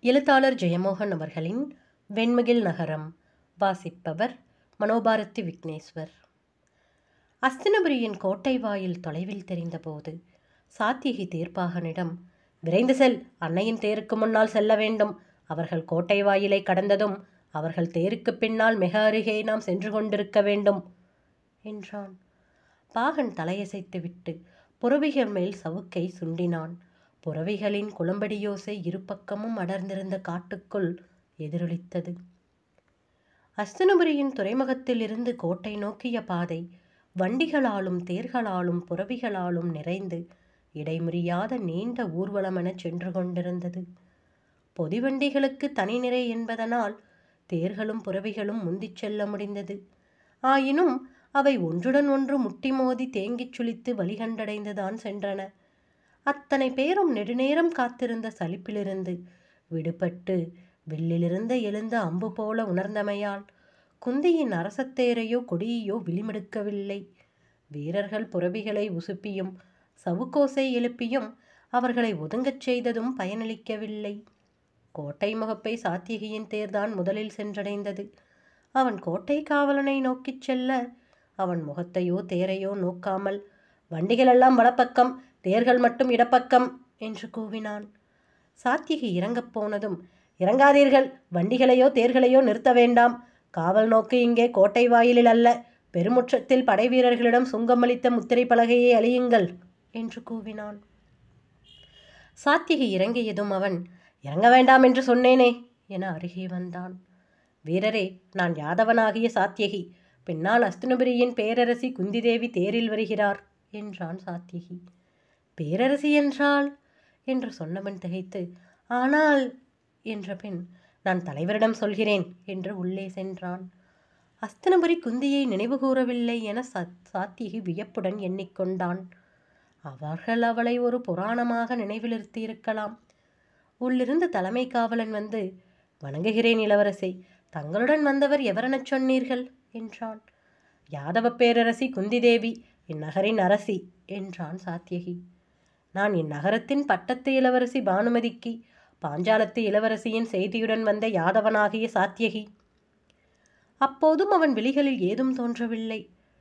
எழுத்தாளர் ஜெயமோகன் அவர்களின் வெண்முகில் நகரம் வாசிப்பவர் மனோபாரதி விக்னேஸ்வர் அஸ்தினபுரியின் கோட்டை வாயில் தொலைவில் தெரிந்தபோது சாத்தியகி தேர்ப்பாகனிடம் விரைந்து செல் அன்னையின் தேருக்கு முன்னால் செல்ல வேண்டும் அவர்கள் கோட்டை வாயிலை கடந்ததும் அவர்கள் தேருக்கு பின்னால் மிக அருகே நாம் சென்று கொண்டிருக்க வேண்டும் என்றான் பாகன் தலையசைத்துவிட்டு புறவிகள் மேல் சவுக்கை சுண்டினான் புறவிகளின் குளம்படியோசை இருபக்கமும் அடர்ந்திருந்த காட்டுக்குள் எதிரொலித்தது அஸ்தனபுரியின் துறைமுகத்திலிருந்து கோட்டை நோக்கிய பாதை வண்டிகளாலும் தேர்களாலும் புறவிகளாலும் நிறைந்து இடைமுறியாத நீண்ட ஊர்வலமென சென்று கொண்டிருந்தது பொதிவண்டிகளுக்கு தனிநிறை என்பதனால் தேர்களும் புறவிகளும் முந்திச் செல்ல முடிந்தது ஆயினும் அவை ஒன்றுடன் ஒன்று முட்டி மோதி தேங்கிச் சுளித்து வழிகண்டடைந்துதான் சென்றன அத்தனை பேரும் நெடுநேரம் காத்திருந்த சலிப்பிலிருந்து விடுபட்டு வில்லிலிருந்து எழுந்த அம்பு போல உணர்ந்தமையால் குந்தியின் அரசத்தேரையோ கொடியையோ விழிமெடுக்கவில்லை வீரர்கள் புறவிகளை உசுப்பியும் சவுக்கோசை எழுப்பியும் அவர்களை ஒதுங்கச் செய்ததும் பயனளிக்கவில்லை கோட்டை முகப்பை சாத்தியகியின் தேர்தான் முதலில் சென்றடைந்தது அவன் கோட்டை காவலனை நோக்கிச் செல்ல அவன் முகத்தையோ தேரையோ நோக்காமல் வண்டிகளெல்லாம் வலப்பக்கம் தேர்கள் மட்டும் இடப்பக்கம் என்று கூவினான் சாத்தியகி இறங்கப் போனதும் இறங்காதீர்கள் வண்டிகளையோ தேர்களையோ நிறுத்த வேண்டாம் காவல் நோக்கு இங்கே கோட்டை வாயிலில் அல்ல பெருமுற்றத்தில் படை வீரர்களிடம் சுங்கமளித்த முத்திரை பலகையை அழியுங்கள் என்று கூவினான் சாத்தியகி இறங்கியதும் அவன் இறங்க வேண்டாம் என்று சொன்னேனே என அருகே வந்தான் வீரரே நான் யாதவனாகிய சாத்தியகி பின்னால் அஸ்தினபுரியின் பேரரசி குந்திதேவி தேரில் வருகிறார் என்றான் சாத்தியகி பேரரசி என்றால் என்று சொன்னவன் திகைத்து ஆனால் என்ற பின் நான் தலைவரிடம் சொல்கிறேன் என்று உள்ளே சென்றான் அஸ்தினபுரி குந்தியை நினைவு கூறவில்லை என சாத்தியகி வியப்புடன் எண்ணிக்கொண்டான் அவர்கள் அவளை ஒரு புராணமாக நினைவிலிருத்தியிருக்கலாம் உள்ளிருந்து தலைமை காவலன் வந்து வணங்குகிறேன் இளவரசே தங்களுடன் வந்தவர் எவரெனச் சொன்னீர்கள் என்றான் யாதவ பேரரசி குந்திதேவி இந்நகரின் அரசி என்றான் சாத்தியகி நான் இந்நகரத்தின் பட்டத்து இளவரசி பானுமதிக்கு பாஞ்சாலத்து இளவரசியின் செய்தியுடன் வந்த யாதவனாகிய சாத்தியகி அப்போதும் அவன் விழிகளில் ஏதும் தோன்றவில்லை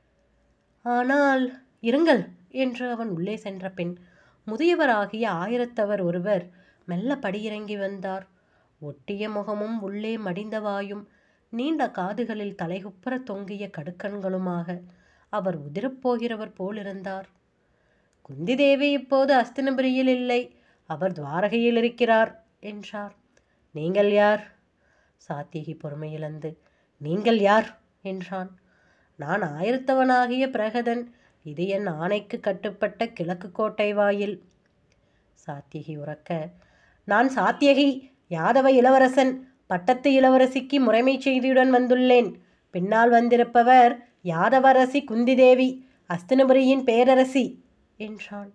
ஆனால் இருங்கள் என்று அவன் உள்ளே சென்ற பின் முதியவராகிய ஆயிரத்தவர் ஒருவர் மெல்ல படியிறங்கி வந்தார் ஒட்டிய முகமும் உள்ளே மடிந்த வாயும் நீண்ட காதுகளில் தலைகுப்புற தொங்கிய கடுக்கண்களுமாக அவர் உதிரப்போகிறவர் போலிருந்தார் குந்தி தேவி இப்போது அஸ்தினபுரியில் இல்லை அவர் துவாரகையில் இருக்கிறார் என்றார் நீங்கள் யார் சாத்தியகி பொறுமையிழந்து நீங்கள் யார் என்றான் நான் ஆயிரத்தவனாகிய பிரகதன் இது என் ஆணைக்கு கட்டுப்பட்ட கிழக்கு கோட்டை வாயில் சாத்தியகி உறக்க நான் சாத்தியகி யாதவ இளவரசன் பட்டத்து இளவரசிக்கு முறைமை செய்தியுடன் வந்துள்ளேன் பின்னால் வந்திருப்பவர் யாதவரசி குந்திதேவி அஸ்தினபுரியின் பேரரசி என்றான்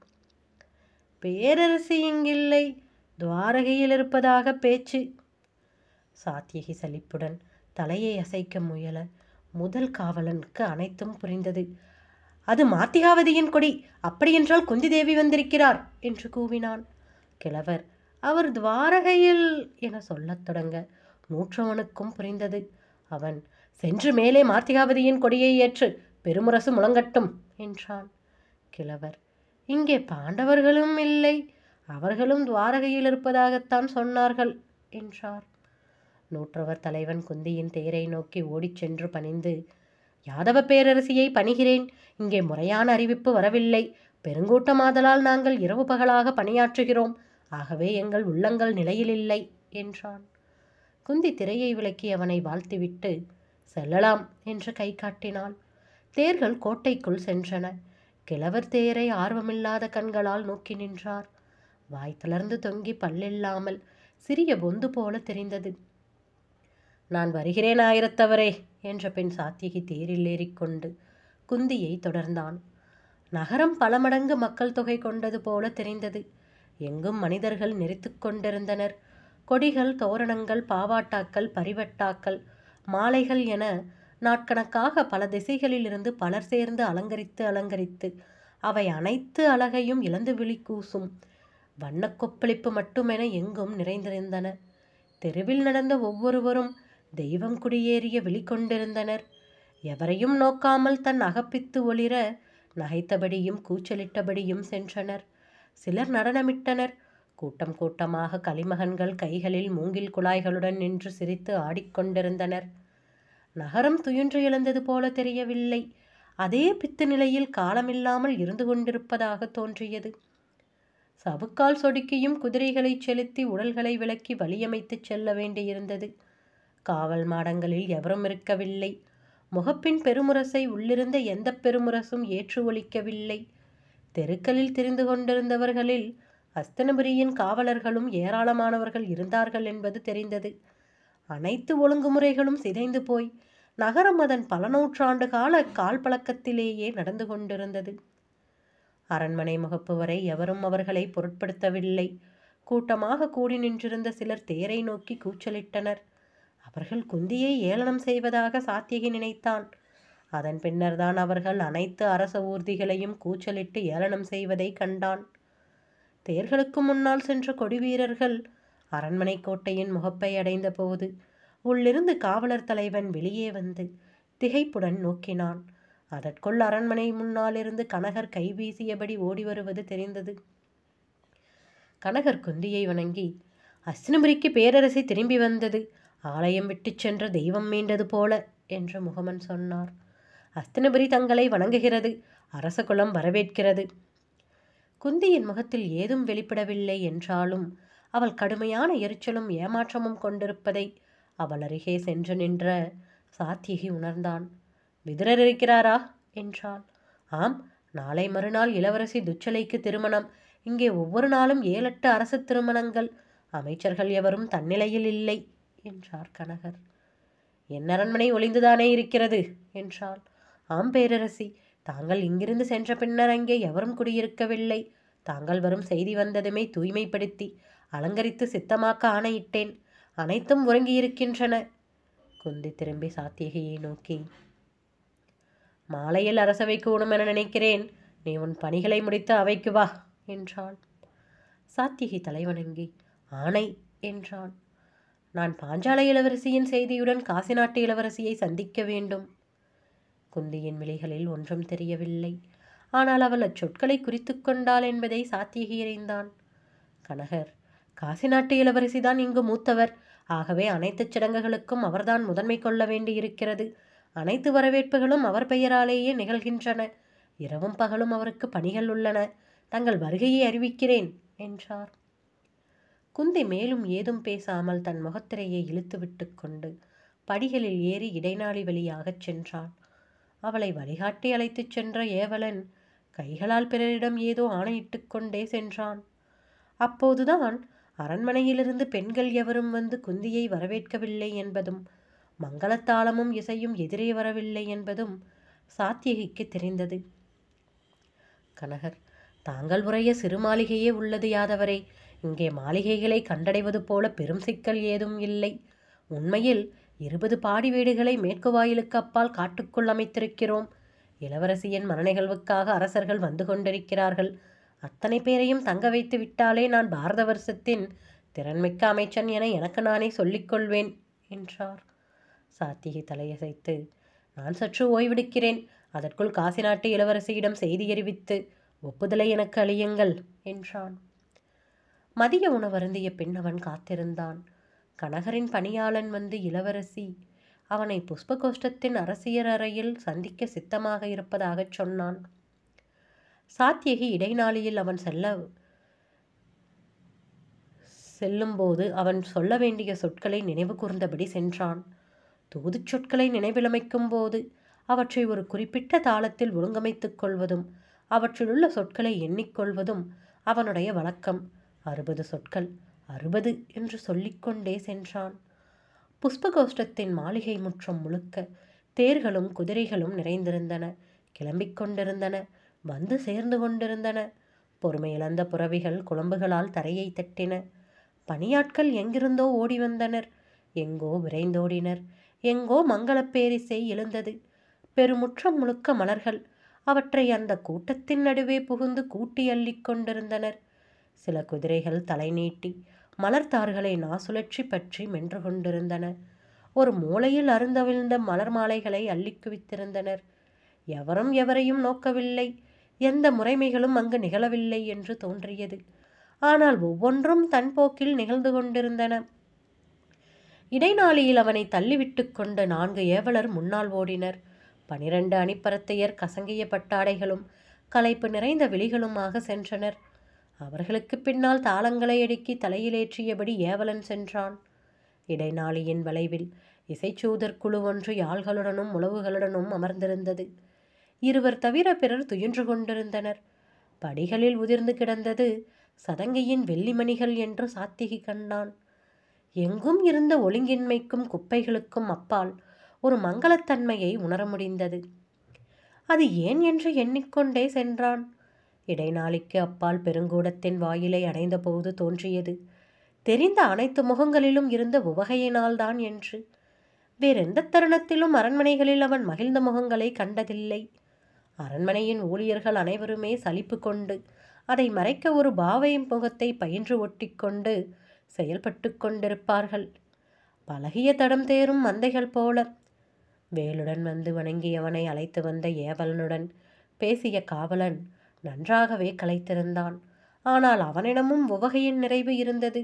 பேரரசி இங்கில்லை துவாரகையில் இருப்பதாக பேச்சு சாத்தியகி சலிப்புடன் தலையை அசைக்க முயல முதல் காவலனுக்கு அனைத்தும் புரிந்தது அது மாத்திகாவதியின் கொடி அப்படியென்றால் குந்தி தேவி வந்திருக்கிறார் என்று கூவினான் கிழவர் அவர் துவாரகையில் என சொல்லத் தொடங்க நூற்றவனுக்கும் புரிந்தது அவன் சென்று மேலே மார்த்திகாவதியின் கொடியை ஏற்று பெருமுரசு முழங்கட்டும் என்றான் கிழவர் இங்கே பாண்டவர்களும் இல்லை அவர்களும் துவாரகையில் இருப்பதாகத்தான் சொன்னார்கள் என்றார் நூற்றவர் தலைவன் குந்தியின் தேரை நோக்கி ஓடிச் சென்று பணிந்து யாதவ பேரரசியை பணிகிறேன் இங்கே முறையான அறிவிப்பு வரவில்லை பெருங்கூட்டமாதலால் நாங்கள் இரவு பகலாக பணியாற்றுகிறோம் ஆகவே எங்கள் உள்ளங்கள் நிலையிலில்லை என்றான் குந்தி திரையை விலக்கி அவனை வாழ்த்திவிட்டு செல்லலாம் என்று கை காட்டினாள் தேர்கள் கோட்டைக்குள் சென்றன கிழவர் தேரை ஆர்வமில்லாத கண்களால் நோக்கி நின்றார் வாய் தளர்ந்து தொங்கி பல்லில்லாமல் சிறிய பொந்து போல தெரிந்தது நான் வருகிறேன் ஆயிரத்தவரே என்ற பெண் சாத்தியகி தேரில் ஏறிக்கொண்டு குந்தியை தொடர்ந்தான் நகரம் பல மடங்கு மக்கள் தொகை கொண்டது போல தெரிந்தது எங்கும் மனிதர்கள் நெறித்து கொண்டிருந்தனர் கொடிகள் தோரணங்கள் பாவாட்டாக்கள் பரிவட்டாக்கள் மாலைகள் என நாட்கணக்காக பல திசைகளிலிருந்து பலர் சேர்ந்து அலங்கரித்து அலங்கரித்து அவை அனைத்து அழகையும் இழந்து விழி கூசும் வண்ணக் கொப்பளிப்பு மட்டுமென எங்கும் நிறைந்திருந்தன தெருவில் நடந்த ஒவ்வொருவரும் தெய்வம் குடியேறிய வெளிக்கொண்டிருந்தனர் எவரையும் நோக்காமல் தன் அகப்பித்து ஒளிர நகைத்தபடியும் கூச்சலிட்டபடியும் சென்றனர் சிலர் நடனமிட்டனர் கூட்டம் கூட்டமாக கலிமகன்கள் கைகளில் மூங்கில் குழாய்களுடன் நின்று சிரித்து ஆடிக்கொண்டிருந்தனர் நகரம் துயின்று எழுந்தது போல தெரியவில்லை அதே பித்து நிலையில் காலமில்லாமல் இருந்து கொண்டிருப்பதாக தோன்றியது சவுக்கால் சொடுக்கியும் குதிரைகளை செலுத்தி உடல்களை விலக்கி வழியமைத்துச் செல்ல வேண்டியிருந்தது காவல் மாடங்களில் எவரும் இருக்கவில்லை முகப்பின் பெருமுரசை உள்ளிருந்த எந்த பெருமுரசும் ஏற்று ஒழிக்கவில்லை தெருக்களில் திரிந்து கொண்டிருந்தவர்களில் அஸ்தனபுரியின் காவலர்களும் ஏராளமானவர்கள் இருந்தார்கள் என்பது தெரிந்தது அனைத்து ஒழுங்குமுறைகளும் சிதைந்து போய் நகரம் அதன் பல நூற்றாண்டு கால கால் பழக்கத்திலேயே நடந்து கொண்டிருந்தது அரண்மனை முகப்பு வரை எவரும் அவர்களை பொருட்படுத்தவில்லை கூட்டமாக கூடி நின்றிருந்த சிலர் தேரை நோக்கி கூச்சலிட்டனர் அவர்கள் குந்தியை ஏளனம் செய்வதாக சாத்தியகி நினைத்தான் அதன் பின்னர்தான் அவர்கள் அனைத்து அரச ஊர்திகளையும் கூச்சலிட்டு ஏளனம் செய்வதை கண்டான் தேர்களுக்கு முன்னால் சென்ற கொடிவீரர்கள் அரண்மனை கோட்டையின் முகப்பை அடைந்தபோது உள்ளிருந்து காவலர் தலைவன் வெளியே வந்து திகைப்புடன் நோக்கினான் அதற்குள் அரண்மனை முன்னாலிருந்து கனகர் கைவீசியபடி ஓடி வருவது தெரிந்தது கனகர் குந்தியை வணங்கி அஸ்தினபுரிக்கு பேரரசி திரும்பி வந்தது ஆலயம் விட்டுச் சென்ற தெய்வம் மீண்டது போல என்று முகமன் சொன்னார் அஸ்தினபுரி தங்களை வணங்குகிறது அரச குலம் வரவேற்கிறது குந்தியின் முகத்தில் ஏதும் வெளிப்படவில்லை என்றாலும் அவள் கடுமையான எரிச்சலும் ஏமாற்றமும் கொண்டிருப்பதை அவள் அருகே சென்று நின்ற சாத்தியகி உணர்ந்தான் விதுரர் இருக்கிறாரா என்றாள் ஆம் நாளை மறுநாள் இளவரசி துச்சலைக்கு திருமணம் இங்கே ஒவ்வொரு நாளும் ஏழெட்டு அரசு திருமணங்கள் அமைச்சர்கள் எவரும் தன்னிலையில் இல்லை என்றார் கனகர் என் அரண்மனை ஒளிந்துதானே இருக்கிறது என்றாள் ஆம் பேரரசி தாங்கள் இங்கிருந்து சென்ற பின்னர் அங்கே எவரும் குடியிருக்கவில்லை தாங்கள் வரும் செய்தி வந்ததுமே தூய்மைப்படுத்தி அலங்கரித்து சித்தமாக்க ஆணையிட்டேன் அனைத்தும் உறங்கியிருக்கின்றன குந்தி திரும்பி சாத்தியகையை நோக்கி மாலையில் அரசவை கூடும் என நினைக்கிறேன் நீ உன் பணிகளை முடித்து அவைக்கு வா என்றாள் சாத்தியகி தலைவணங்கி ஆணை என்றான் நான் பாஞ்சால இளவரசியின் செய்தியுடன் காசி நாட்டு இளவரசியை சந்திக்க வேண்டும் குந்தியின் விழிகளில் ஒன்றும் தெரியவில்லை ஆனால் அவள் அச்சொற்களை குறித்து கொண்டாள் என்பதை சாத்தியகி அறிந்தான் கனகர் காசி நாட்டு இளவரசிதான் இங்கு மூத்தவர் ஆகவே அனைத்து சடங்குகளுக்கும் அவர்தான் முதன்மை கொள்ள வேண்டியிருக்கிறது அனைத்து வரவேற்புகளும் அவர் பெயராலேயே நிகழ்கின்றன இரவும் பகலும் அவருக்கு பணிகள் உள்ளன தங்கள் வருகையை அறிவிக்கிறேன் என்றார் குந்தி மேலும் ஏதும் பேசாமல் தன் முகத்திரையை இழுத்துவிட்டு கொண்டு படிகளில் ஏறி இடைநாளி வழியாகச் சென்றான் அவளை வழிகாட்டி அழைத்துச் சென்ற ஏவலன் கைகளால் பிறரிடம் ஏதோ ஆணையிட்டுக் கொண்டே சென்றான் அப்போதுதான் அரண்மனையிலிருந்து பெண்கள் எவரும் வந்து குந்தியை வரவேற்கவில்லை என்பதும் மங்களத்தாளமும் இசையும் எதிரே வரவில்லை என்பதும் சாத்தியகிக்கு தெரிந்தது கனகர் தாங்கள் உரைய சிறு மாளிகையே உள்ளது யாதவரே இங்கே மாளிகைகளை கண்டடைவது போல பெரும் சிக்கல் ஏதும் இல்லை உண்மையில் இருபது பாடி வீடுகளை மேற்கு வாயிலுக்கு அப்பால் காட்டுக்குள் அமைத்திருக்கிறோம் இளவரசியின் மனநிகழ்வுக்காக அரசர்கள் வந்து கொண்டிருக்கிறார்கள் அத்தனை பேரையும் தங்க வைத்து விட்டாலே நான் பாரத வருஷத்தின் திறன்மிக்க அமைச்சன் என எனக்கு நானே சொல்லிக்கொள்வேன் என்றார் சாத்திகை தலையசைத்து நான் சற்று ஓய்வெடுக்கிறேன் அதற்குள் காசி நாட்டு இளவரசியிடம் செய்தி அறிவித்து ஒப்புதலை எனக்கு அழியுங்கள் என்றான் மதிய உணவருந்திய பின் அவன் காத்திருந்தான் கனகரின் பணியாளன் வந்து இளவரசி அவனை புஷ்பகோஷ்டத்தின் அரசியர் அறையில் சந்திக்க சித்தமாக இருப்பதாகச் சொன்னான் சாத்தியகி இடைநாளியில் அவன் செல்ல செல்லும்போது அவன் சொல்ல வேண்டிய சொற்களை நினைவு கூர்ந்தபடி சென்றான் தூதுச் சொற்களை நினைவிலமைக்கும் போது அவற்றை ஒரு குறிப்பிட்ட தாளத்தில் ஒழுங்கமைத்துக் கொள்வதும் அவற்றிலுள்ள சொற்களை எண்ணிக்கொள்வதும் அவனுடைய வழக்கம் அறுபது சொற்கள் அறுபது என்று சொல்லிக்கொண்டே சென்றான் புஷ்பகோஷ்டத்தின் மாளிகை முற்றம் முழுக்க தேர்களும் குதிரைகளும் நிறைந்திருந்தன கிளம்பிக் கொண்டிருந்தன வந்து சேர்ந்து கொண்டிருந்தன பொறுமையிழந்த புறவிகள் குழம்புகளால் தரையை தட்டின பணியாட்கள் எங்கிருந்தோ ஓடி வந்தனர் எங்கோ விரைந்தோடினர் எங்கோ மங்களப் பேரிசை எழுந்தது பெருமுற்றம் முழுக்க மலர்கள் அவற்றை அந்த கூட்டத்தின் நடுவே புகுந்து கூட்டி அள்ளிக் கொண்டிருந்தனர் சில குதிரைகள் தலை நீட்டி மலர்த்தார்களை நாசுழற்றி பற்றி மென்று கொண்டிருந்தன ஒரு மூலையில் அருந்தவிழ்ந்த மலர் மாலைகளை அள்ளி குவித்திருந்தனர் எவரும் எவரையும் நோக்கவில்லை எந்த முறைமைகளும் அங்கு நிகழவில்லை என்று தோன்றியது ஆனால் ஒவ்வொன்றும் தன் போக்கில் நிகழ்ந்து கொண்டிருந்தன இடைநாளியில் அவனை தள்ளிவிட்டு கொண்டு நான்கு ஏவலர் முன்னால் ஓடினர் பனிரண்டு அணிப்பரத்தையர் கசங்கிய பட்டாடைகளும் களைப்பு நிறைந்த விழிகளுமாக சென்றனர் அவர்களுக்கு பின்னால் தாளங்களை அடுக்கி தலையிலேற்றியபடி ஏவலன் சென்றான் இடைநாளியின் வளைவில் இசைச்சூதர் குழு ஒன்று யாழ்களுடனும் உளவுகளுடனும் அமர்ந்திருந்தது இருவர் தவிர பிறர் துயின்று கொண்டிருந்தனர் படிகளில் உதிர்ந்து கிடந்தது சதங்கையின் வெள்ளிமணிகள் என்று சாத்திகி கண்டான் எங்கும் இருந்த ஒழுங்கின்மைக்கும் குப்பைகளுக்கும் அப்பால் ஒரு மங்களத்தன்மையை உணர முடிந்தது அது ஏன் என்று எண்ணிக்கொண்டே சென்றான் இடைநாளிக்கு அப்பால் பெருங்கூடத்தின் வாயிலை அடைந்தபோது தோன்றியது தெரிந்த அனைத்து முகங்களிலும் இருந்த உவகையினால்தான் என்று வேறெந்த தருணத்திலும் அரண்மனைகளில் அவன் மகிழ்ந்த முகங்களை கண்டதில்லை அரண்மனையின் ஊழியர்கள் அனைவருமே சலிப்பு கொண்டு அதை மறைக்க ஒரு பாவை முகத்தை பயின்று ஒட்டிக்கொண்டு செயல்பட்டு கொண்டிருப்பார்கள் பழகிய தடம் தேரும் மந்தைகள் போல வேலுடன் வந்து வணங்கியவனை அழைத்து வந்த ஏவலனுடன் பேசிய காவலன் நன்றாகவே கலைத்திருந்தான் ஆனால் அவனிடமும் உவகையின் நிறைவு இருந்தது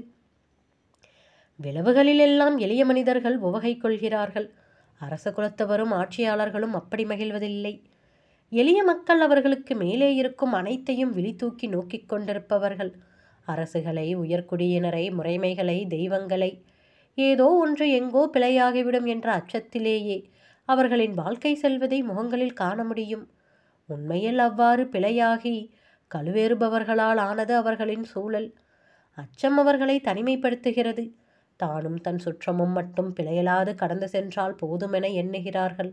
விளவுகளிலெல்லாம் எளிய மனிதர்கள் உவகை கொள்கிறார்கள் அரச குலத்தவரும் ஆட்சியாளர்களும் அப்படி மகிழ்வதில்லை எளிய மக்கள் அவர்களுக்கு மேலே இருக்கும் அனைத்தையும் விழித்தூக்கி நோக்கிக் கொண்டிருப்பவர்கள் அரசுகளை உயர்குடியினரை முறைமைகளை தெய்வங்களை ஏதோ ஒன்று எங்கோ பிழையாகிவிடும் என்ற அச்சத்திலேயே அவர்களின் வாழ்க்கை செல்வதை முகங்களில் காண முடியும் உண்மையில் அவ்வாறு பிழையாகி கழுவேறுபவர்களால் ஆனது அவர்களின் சூழல் அச்சம் அவர்களை தனிமைப்படுத்துகிறது தானும் தன் சுற்றமும் மட்டும் பிழையலாது கடந்து சென்றால் போதுமென எண்ணுகிறார்கள்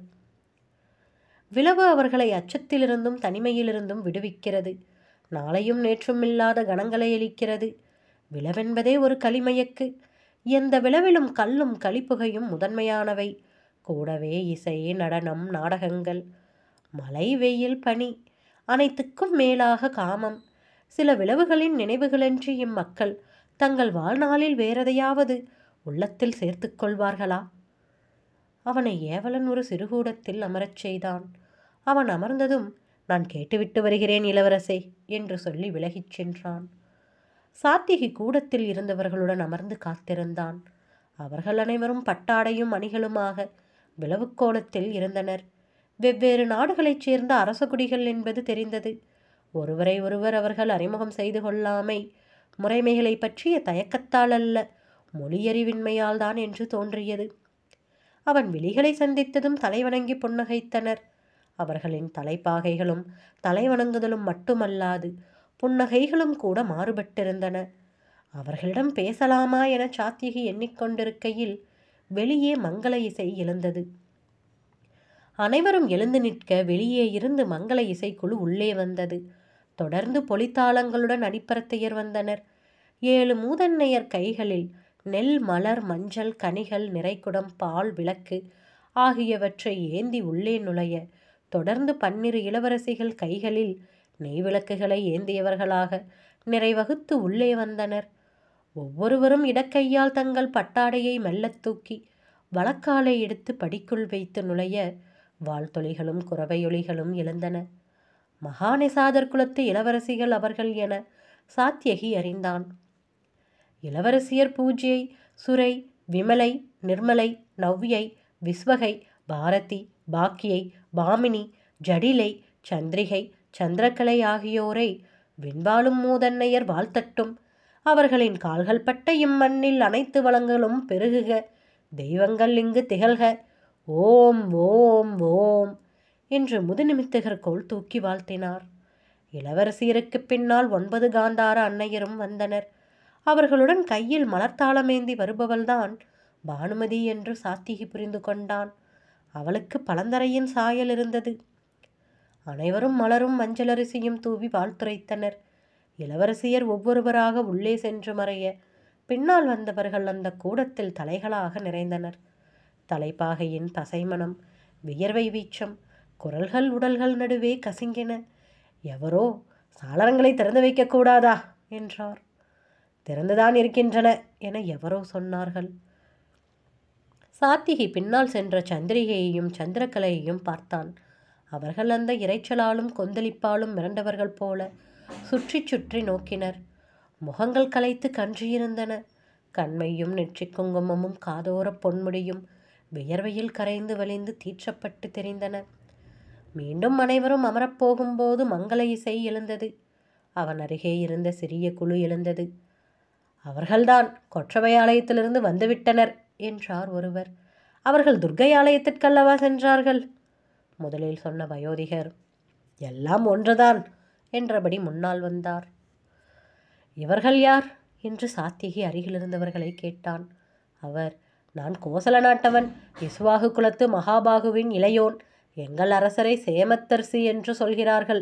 விளவு அவர்களை அச்சத்திலிருந்தும் தனிமையிலிருந்தும் விடுவிக்கிறது நாளையும் நேற்றும் இல்லாத கணங்களை அளிக்கிறது விளவென்பதே ஒரு களிமயக்கு எந்த விளவிலும் கல்லும் களிப்புகையும் முதன்மையானவை கூடவே இசை நடனம் நாடகங்கள் மழை வெயில் பனி அனைத்துக்கும் மேலாக காமம் சில விளவுகளின் நினைவுகளன்றி இம்மக்கள் தங்கள் வாழ்நாளில் வேறெதையாவது உள்ளத்தில் சேர்த்துக் கொள்வார்களா அவனை ஏவலன் ஒரு சிறுகூடத்தில் அமரச் செய்தான் அவன் அமர்ந்ததும் நான் கேட்டுவிட்டு வருகிறேன் இளவரசே என்று சொல்லி விலகிச் சென்றான் சாத்திகி கூடத்தில் இருந்தவர்களுடன் அமர்ந்து காத்திருந்தான் அவர்கள் அனைவரும் பட்டாடையும் அணிகளுமாக விளவுக்கோலத்தில் இருந்தனர் வெவ்வேறு நாடுகளைச் சேர்ந்த அரசகுடிகள் என்பது தெரிந்தது ஒருவரை ஒருவர் அவர்கள் அறிமுகம் செய்து கொள்ளாமை முறைமைகளை பற்றிய தயக்கத்தால் அல்ல மொழியறிவின்மையால் தான் என்று தோன்றியது அவன் விழிகளை சந்தித்ததும் தலைவணங்கி புன்னகைத்தனர் அவர்களின் தலைப்பாகைகளும் தலைவணங்குதலும் மட்டுமல்லாது புன்னகைகளும் கூட மாறுபட்டிருந்தன அவர்களிடம் பேசலாமா என சாத்தியகி எண்ணிக்கொண்டிருக்கையில் வெளியே மங்கள இசை எழுந்தது அனைவரும் எழுந்து நிற்க வெளியே இருந்து மங்கள இசைக்குழு உள்ளே வந்தது தொடர்ந்து பொலித்தாளங்களுடன் அடிப்பரத்தையர் வந்தனர் ஏழு மூதன்னையர் கைகளில் நெல் மலர் மஞ்சள் கனிகள் நிறைக்குடம் பால் விளக்கு ஆகியவற்றை ஏந்தி உள்ளே நுழைய தொடர்ந்து பன்னிரு இளவரசிகள் கைகளில் நெய் விளக்குகளை ஏந்தியவர்களாக நிறைவகுத்து உள்ளே வந்தனர் ஒவ்வொருவரும் இடக்கையால் தங்கள் பட்டாடையை மெல்லத் தூக்கி வழக்காலை எடுத்து படிக்குள் வைத்து நுழைய வாழ்த்தொலிகளும் குறவையொலிகளும் எழுந்தன மகாநிசாதர் குலத்து இளவரசிகள் அவர்கள் என சாத்தியகி அறிந்தான் இளவரசியர் பூஜ்யை சுரை விமலை நிர்மலை நவ்யை விஸ்வகை பாரதி பாக்கியை பாமினி ஜடிலை சந்திரிகை சந்திரகலை ஆகியோரை விண்வாளும் மூதன்னையர் வாழ்த்தட்டும் அவர்களின் கால்கள் பட்ட இம்மண்ணில் அனைத்து வளங்களும் பெருகுக தெய்வங்கள் இங்கு திகழ்க ஓம் ஓம் ஓம் என்று முதுநிமித்தகர் கோல் தூக்கி வாழ்த்தினார் இளவரசியருக்கு பின்னால் ஒன்பது காந்தார அன்னையரும் வந்தனர் அவர்களுடன் கையில் மலர்த்தாளமேந்தி வருபவள்தான் பானுமதி என்று சாத்திகி புரிந்து கொண்டான் அவளுக்கு பழந்தரையின் சாயல் இருந்தது அனைவரும் மலரும் மஞ்சளரிசியும் தூவி வாழ்த்துரைத்தனர் இளவரசியர் ஒவ்வொருவராக உள்ளே சென்று மறைய பின்னால் வந்தவர்கள் அந்த கூடத்தில் தலைகளாக நிறைந்தனர் தலைப்பாகையின் பசைமணம் வியர்வை வீச்சம் குரல்கள் உடல்கள் நடுவே கசிங்கின எவரோ சாளரங்களை திறந்து வைக்கக்கூடாதா என்றார் திறந்துதான் இருக்கின்றன என எவரோ சொன்னார்கள் சாத்திகி பின்னால் சென்ற சந்திரிகையையும் சந்திரகலையையும் பார்த்தான் அவர்கள் அந்த இரைச்சலாலும் கொந்தளிப்பாலும் மிரண்டவர்கள் போல சுற்றி சுற்றி நோக்கினர் முகங்கள் கலைத்து கன்றியிருந்தன கண்மையும் நெற்றிக் குங்குமமும் காதோர பொன்முடியும் வியர்வையில் கரைந்து வலிந்து தீற்றப்பட்டு தெரிந்தன மீண்டும் அனைவரும் அமரப்போகும்போது மங்கள இசை எழுந்தது அவன் அருகே இருந்த சிறிய குழு எழுந்தது அவர்கள்தான் கொற்றவை ஆலயத்திலிருந்து வந்துவிட்டனர் என்றார் ஒருவர் அவர்கள் துர்க்கை ஆலயத்திற்கல்லவா சென்றார்கள் முதலில் சொன்ன வயோதிகர் எல்லாம் ஒன்றுதான் என்றபடி முன்னால் வந்தார் இவர்கள் யார் என்று சாத்திகி அருகிலிருந்தவர்களை கேட்டான் அவர் நான் கோசல நாட்டவன் இஸ்வாகு குலத்து மகாபாகுவின் இளையோன் எங்கள் அரசரை சேமத்தர்சி என்று சொல்கிறார்கள்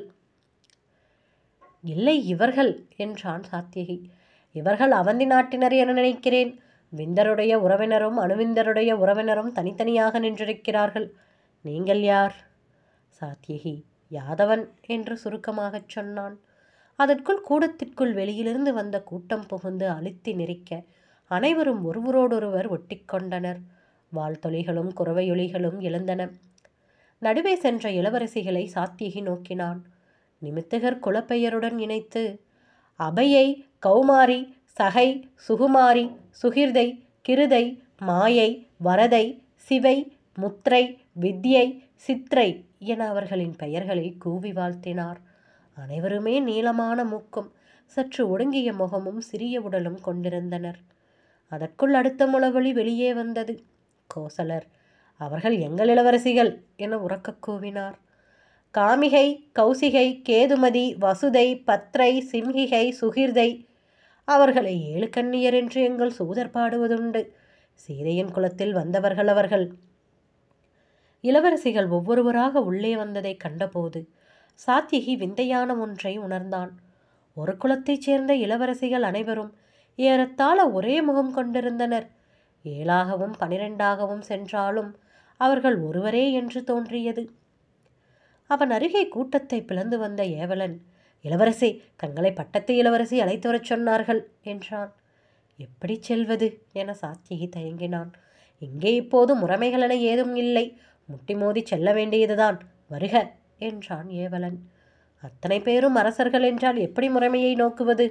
இல்லை இவர்கள் என்றான் சாத்தியகி இவர்கள் அவந்தி நாட்டினர் என நினைக்கிறேன் விந்தருடைய உறவினரும் அணுவிந்தருடைய உறவினரும் தனித்தனியாக நின்றிருக்கிறார்கள் நீங்கள் யார் சாத்தியகி யாதவன் என்று சுருக்கமாகச் சொன்னான் அதற்குள் கூடத்திற்குள் வெளியிலிருந்து வந்த கூட்டம் புகுந்து அழுத்தி நெரிக்க அனைவரும் ஒருவரோடொருவர் ஒட்டிக்கொண்டனர் வாழ்த்தொலிகளும் குறவையொலிகளும் எழுந்தன நடுவே சென்ற இளவரசிகளை சாத்தியகி நோக்கினான் நிமித்தகர் குலப்பெயருடன் இணைத்து அபயை கௌமாரி சகை சுகுமாரி சுகிர்தை கிருதை மாயை வரதை சிவை முத்ரை வித்யை சித்ரை என அவர்களின் பெயர்களை கூவி வாழ்த்தினார் அனைவருமே நீளமான மூக்கும் சற்று ஒடுங்கிய முகமும் சிறிய உடலும் கொண்டிருந்தனர் அதற்குள் அடுத்த முளவொலி வெளியே வந்தது கோசலர் அவர்கள் எங்கள் இளவரசிகள் என உறக்கக் கூவினார் காமிகை கௌசிகை கேதுமதி வசுதை பத்ரை சிம்ஹிகை சுகிர்தை அவர்களை ஏழு கண்ணியர் என்று எங்கள் சூதர் பாடுவதுண்டு சீதையின் குலத்தில் வந்தவர்கள் அவர்கள் இளவரசிகள் ஒவ்வொருவராக உள்ளே வந்ததை கண்டபோது சாத்தியகி விந்தையான ஒன்றை உணர்ந்தான் ஒரு குலத்தைச் சேர்ந்த இளவரசிகள் அனைவரும் ஏறத்தாழ ஒரே முகம் கொண்டிருந்தனர் ஏழாகவும் பனிரெண்டாகவும் சென்றாலும் அவர்கள் ஒருவரே என்று தோன்றியது அவன் அருகே கூட்டத்தை பிளந்து வந்த ஏவலன் இளவரசி தங்களை பட்டத்து இளவரசி அழைத்து வரச் சொன்னார்கள் என்றான் எப்படி செல்வது என சாத்தியகி தயங்கினான் இங்கே இப்போது முறைமைகள் என ஏதும் இல்லை முட்டி மோதி செல்ல வேண்டியதுதான் வருக என்றான் ஏவலன் அத்தனை பேரும் அரசர்கள் என்றால் எப்படி முறைமையை நோக்குவது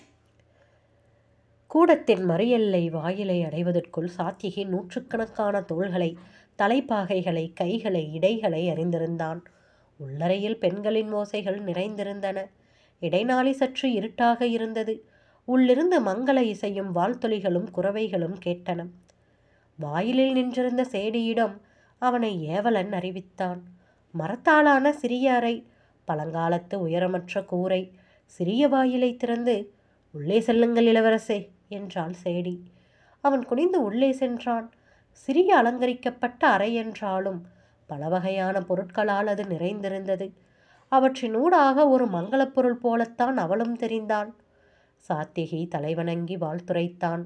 கூடத்தின் மறியல்லை வாயிலை அடைவதற்குள் சாத்தியகி நூற்றுக்கணக்கான தோள்களை தலைப்பாகைகளை கைகளை இடைகளை அறிந்திருந்தான் உள்ளறையில் பெண்களின் ஓசைகள் நிறைந்திருந்தன இடைநாளி சற்று இருட்டாக இருந்தது உள்ளிருந்து மங்கள இசையும் வாழ்த்தொலிகளும் குறவைகளும் கேட்டன வாயிலில் நின்றிருந்த சேடியிடம் அவனை ஏவலன் அறிவித்தான் மரத்தாலான சிறிய அறை பழங்காலத்து உயரமற்ற கூரை சிறிய வாயிலை திறந்து உள்ளே செல்லுங்கள் இளவரசே என்றாள் சேடி அவன் குனிந்து உள்ளே சென்றான் சிறிய அலங்கரிக்கப்பட்ட அறை என்றாலும் பல வகையான பொருட்களால் அது நிறைந்திருந்தது அவற்றினூடாக ஒரு மங்களப் பொருள் போலத்தான் அவளும் தெரிந்தான் சாத்திகி தலைவணங்கி வாழ்த்துரைத்தான்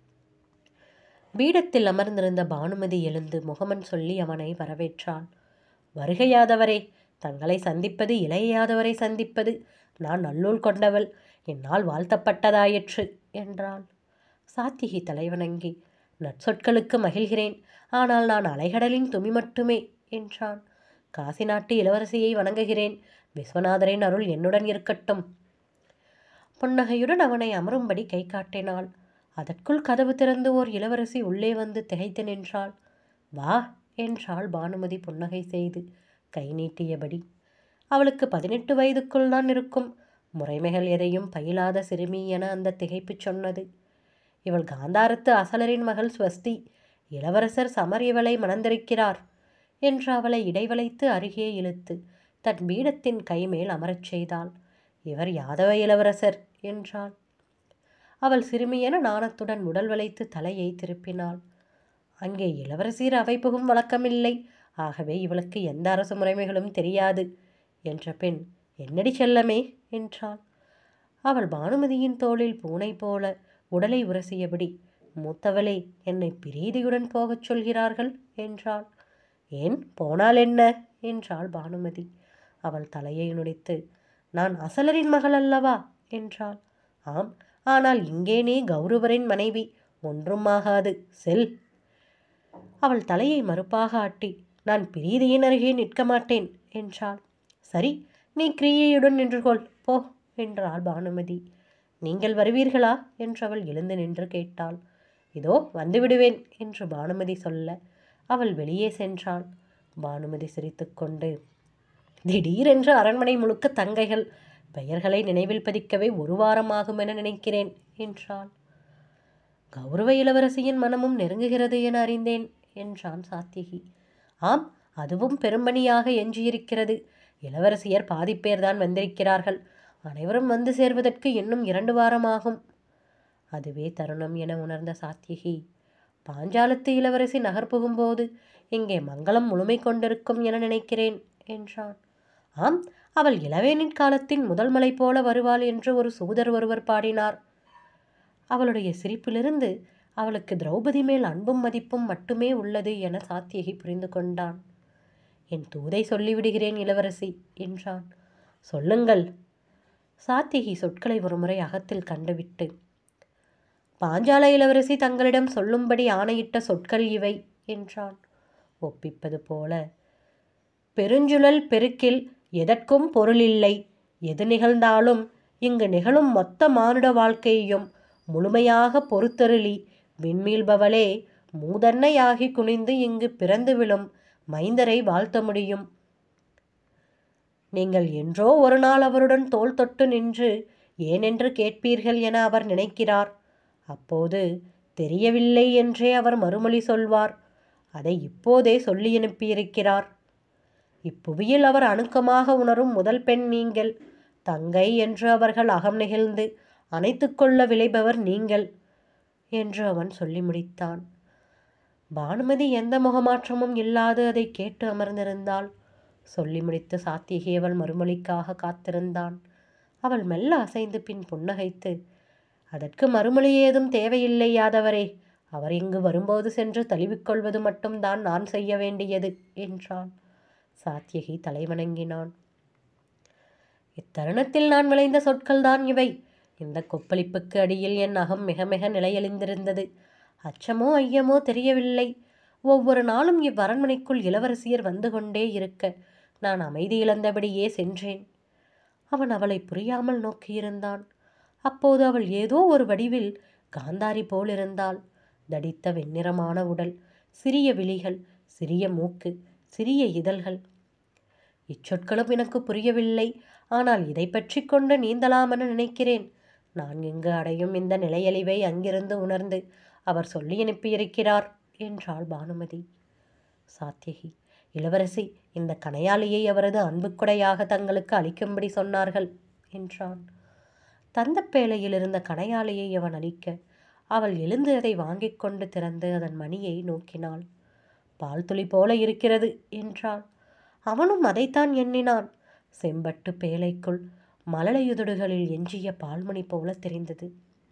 பீடத்தில் அமர்ந்திருந்த பானுமதி எழுந்து முகமன் சொல்லி அவனை வரவேற்றாள் வருகையாதவரே தங்களை சந்திப்பது இளையாதவரை சந்திப்பது நான் நல்லூல் கொண்டவள் என்னால் வாழ்த்தப்பட்டதாயிற்று என்றாள் சாத்திகி தலைவணங்கி நற்சொற்களுக்கு மகிழ்கிறேன் ஆனால் நான் அலைகடலின் துமி மட்டுமே என்றான் காசி நாட்டு இளவரசியை வணங்குகிறேன் விஸ்வநாதரின் அருள் என்னுடன் இருக்கட்டும் புன்னகையுடன் அவனை அமரும்படி கை காட்டினாள் அதற்குள் கதவு திறந்து ஓர் இளவரசி உள்ளே வந்து திகைத்து நின்றாள் வா என்றாள் பானுமதி புன்னகை செய்து கை நீட்டியபடி அவளுக்கு பதினெட்டு வயதுக்குள் தான் இருக்கும் முறைமைகள் எதையும் பயிலாத சிறுமி என அந்த திகைப்பு சொன்னது இவள் காந்தாரத்து அசலரின் மகள் ஸ்வஸ்தி இளவரசர் சமர் இவளை மணந்திருக்கிறார் என்று அவளை இடைவளைத்து அருகே இழுத்து தன் பீடத்தின் கைமேல் அமரச் செய்தாள் இவர் யாதவ இளவரசர் என்றாள் அவள் சிறுமியென நாணத்துடன் உடல் வளைத்து தலையை திருப்பினாள் அங்கே இளவரசர் அவை புகும் வழக்கமில்லை ஆகவே இவளுக்கு எந்த அரசு முறைமைகளும் தெரியாது என்ற பெண் என்னடி செல்லமே என்றாள் அவள் பானுமதியின் தோளில் பூனை போல உடலை உரசியபடி மூத்தவளே என்னை பிரீதியுடன் போகச் சொல்கிறார்கள் என்றாள் ஏன் போனால் என்ன என்றாள் பானுமதி அவள் தலையை நுடித்து நான் அசலரின் மகள் அல்லவா என்றாள் ஆம் ஆனால் இங்கே நீ கௌரவரின் மனைவி ஒன்றும் ஆகாது செல் அவள் தலையை மறுப்பாக ஆட்டி நான் பிரீதியின் அருகே நிற்க மாட்டேன் என்றாள் சரி நீ கிரியையுடன் நின்று கொள் போ என்றாள் பானுமதி நீங்கள் வருவீர்களா என்றவள் எழுந்து நின்று கேட்டாள் இதோ வந்து விடுவேன் என்று பானுமதி சொல்ல அவள் வெளியே சென்றாள் பானுமதி சிரித்துக்கொண்டு திடீரென்று அரண்மனை முழுக்க தங்கைகள் பெயர்களை நினைவில் பதிக்கவே ஒரு வாரம் ஆகும் என நினைக்கிறேன் என்றாள் கௌரவ இளவரசியின் மனமும் நெருங்குகிறது என அறிந்தேன் என்றான் சாத்தியகி ஆம் அதுவும் பெரும்பணியாக எஞ்சியிருக்கிறது இளவரசியர் பாதிப்பேர்தான் வந்திருக்கிறார்கள் அனைவரும் வந்து சேர்வதற்கு இன்னும் இரண்டு வாரம் ஆகும் அதுவே தருணம் என உணர்ந்த சாத்தியகி பாஞ்சாலத்து இளவரசி நகர் புகும்போது இங்கே மங்களம் முழுமை கொண்டிருக்கும் என நினைக்கிறேன் என்றான் ஆம் அவள் இளவேனின் காலத்தின் முதல் மலை போல வருவாள் என்று ஒரு சூதர் ஒருவர் பாடினார் அவளுடைய சிரிப்பிலிருந்து அவளுக்கு திரௌபதி மேல் அன்பும் மதிப்பும் மட்டுமே உள்ளது என சாத்தியகி புரிந்து கொண்டான் என் தூதை சொல்லிவிடுகிறேன் இளவரசி என்றான் சொல்லுங்கள் சாத்தியகி சொற்களை ஒருமுறை அகத்தில் கண்டுவிட்டு பாஞ்சால இளவரசி தங்களிடம் சொல்லும்படி ஆணையிட்ட சொற்கள் இவை என்றான் ஒப்பிப்பது போல பெருஞ்சுழல் பெருக்கில் எதற்கும் பொருளில்லை எது நிகழ்ந்தாலும் இங்கு நிகழும் மொத்த மானுட வாழ்க்கையையும் முழுமையாக பொறுத்தருளி விண்மீள்பவளே மூதன்னையாகி குனிந்து இங்கு பிறந்து விழும் மைந்தரை வாழ்த்த முடியும் நீங்கள் என்றோ ஒரு நாள் அவருடன் தோள் தொட்டு நின்று ஏனென்று கேட்பீர்கள் என அவர் நினைக்கிறார் அப்போது தெரியவில்லை என்றே அவர் மறுமொழி சொல்வார் அதை இப்போதே சொல்லி அனுப்பியிருக்கிறார் இப்புவியில் அவர் அணுக்கமாக உணரும் முதல் பெண் நீங்கள் தங்கை என்று அவர்கள் அகம் நெகிழ்ந்து அணைத்து கொள்ள விளைபவர் நீங்கள் என்று அவன் சொல்லி முடித்தான் பானுமதி எந்த முகமாற்றமும் இல்லாது அதை கேட்டு அமர்ந்திருந்தாள் சொல்லி முடித்து சாத்தியகி அவள் மறுமொழிக்காக காத்திருந்தான் அவள் மெல்ல அசைந்து பின் புன்னகைத்து அதற்கு மறுமொழி ஏதும் தேவையில்லை யாதவரே அவர் இங்கு வரும்போது சென்று தழுவிக்கொள்வது மட்டும்தான் நான் செய்ய வேண்டியது என்றான் சாத்தியகி தலைவணங்கினான் இத்தருணத்தில் நான் விளைந்த சொற்கள்தான் இவை இந்த கொப்பளிப்புக்கு அடியில் என் அகம் மிக மிக நிலையழிந்திருந்தது அச்சமோ ஐயமோ தெரியவில்லை ஒவ்வொரு நாளும் இவ்வரண்மனைக்குள் இளவரசியர் வந்து கொண்டே இருக்க நான் அமைதி இழந்தபடியே சென்றேன் அவன் அவளை புரியாமல் நோக்கியிருந்தான் அப்போது அவள் ஏதோ ஒரு வடிவில் காந்தாரி போலிருந்தாள் தடித்த வெண்ணிறமான உடல் சிறிய விழிகள் சிறிய மூக்கு சிறிய இதழ்கள் இச்சொற்களும் எனக்கு புரியவில்லை ஆனால் இதை பற்றி கொண்டு நீந்தலாமென நினைக்கிறேன் நான் இங்கு அடையும் இந்த நிலையழிவை அங்கிருந்து உணர்ந்து அவர் சொல்லி அனுப்பியிருக்கிறார் என்றாள் பானுமதி சாத்தியகி இளவரசி இந்த கணையாளியை அவரது அன்புக்குடையாக தங்களுக்கு அளிக்கும்படி சொன்னார்கள் என்றான் தந்தப்பேழையில் இருந்த கணையாளியை அவன் அளிக்க அவள் எழுந்து அதை வாங்கிக் கொண்டு திறந்து அதன் மணியை நோக்கினாள் பால் துளி போல இருக்கிறது என்றாள் அவனும் அதைத்தான் எண்ணினான் செம்பட்டு பேழைக்குள் மலலையுதடுகளில் எஞ்சிய பால்மணி போல தெரிந்தது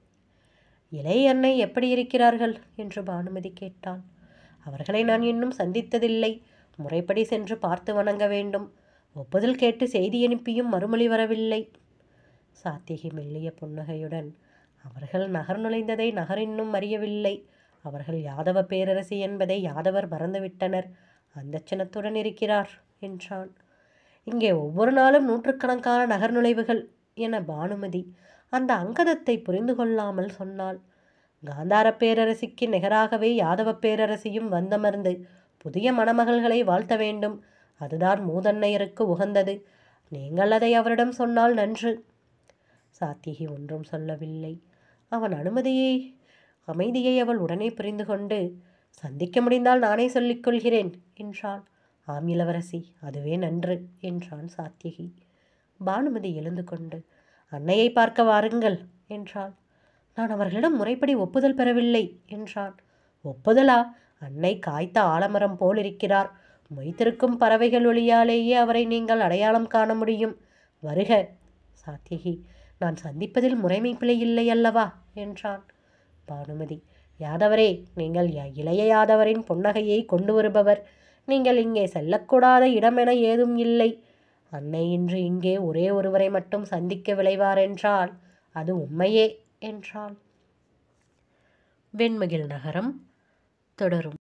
இளைய அன்னை எப்படி இருக்கிறார்கள் என்று பானுமதி கேட்டாள் அவர்களை நான் இன்னும் சந்தித்ததில்லை முறைப்படி சென்று பார்த்து வணங்க வேண்டும் ஒப்புதல் கேட்டு செய்தி அனுப்பியும் மறுமொழி வரவில்லை சாத்தியகி மெல்லிய புன்னகையுடன் அவர்கள் நகர் நுழைந்ததை நகர் இன்னும் அறியவில்லை அவர்கள் யாதவ பேரரசி என்பதை யாதவர் மறந்துவிட்டனர் அந்த சின்னத்துடன் இருக்கிறார் என்றான் இங்கே ஒவ்வொரு நாளும் நூற்றுக்கணக்கான நகர் நுழைவுகள் என பானுமதி அந்த அங்கதத்தை புரிந்து கொள்ளாமல் சொன்னாள் காந்தார பேரரசிக்கு நிகராகவே யாதவ பேரரசியும் வந்தமர்ந்து புதிய மணமகள்களை வாழ்த்த வேண்டும் அதுதான் மூதன்னையருக்கு உகந்தது நீங்கள் அதை அவரிடம் சொன்னால் நன்று சாத்தியகி ஒன்றும் சொல்லவில்லை அவன் அனுமதியை அமைதியை அவள் உடனே புரிந்து கொண்டு சந்திக்க முடிந்தால் நானே சொல்லிக் கொள்கிறேன் என்றாள் ஆம் இளவரசி அதுவே நன்று என்றான் சாத்தியகி பானுமதி எழுந்து கொண்டு அன்னையை பார்க்க வாருங்கள் என்றாள் நான் அவர்களிடம் முறைப்படி ஒப்புதல் பெறவில்லை என்றான் ஒப்புதலா அன்னை காய்த்த ஆலமரம் போல் இருக்கிறார் மொய்த்திருக்கும் பறவைகள் ஒளியாலேயே அவரை நீங்கள் அடையாளம் காண முடியும் வருக சாத்தியகி நான் சந்திப்பதில் முறைமை பிழை இல்லை அல்லவா என்றான் பானுமதி யாதவரே நீங்கள் ய- இளைய யாதவரின் புன்னகையை கொண்டு வருபவர் நீங்கள் இங்கே செல்லக்கூடாத இடமென ஏதும் இல்லை அன்னை இன்று இங்கே ஒரே ஒருவரை மட்டும் சந்திக்க விளைவாரென்றால் அது உண்மையே என்றாள் வெண்மகிழ் நகரம் தொடரும்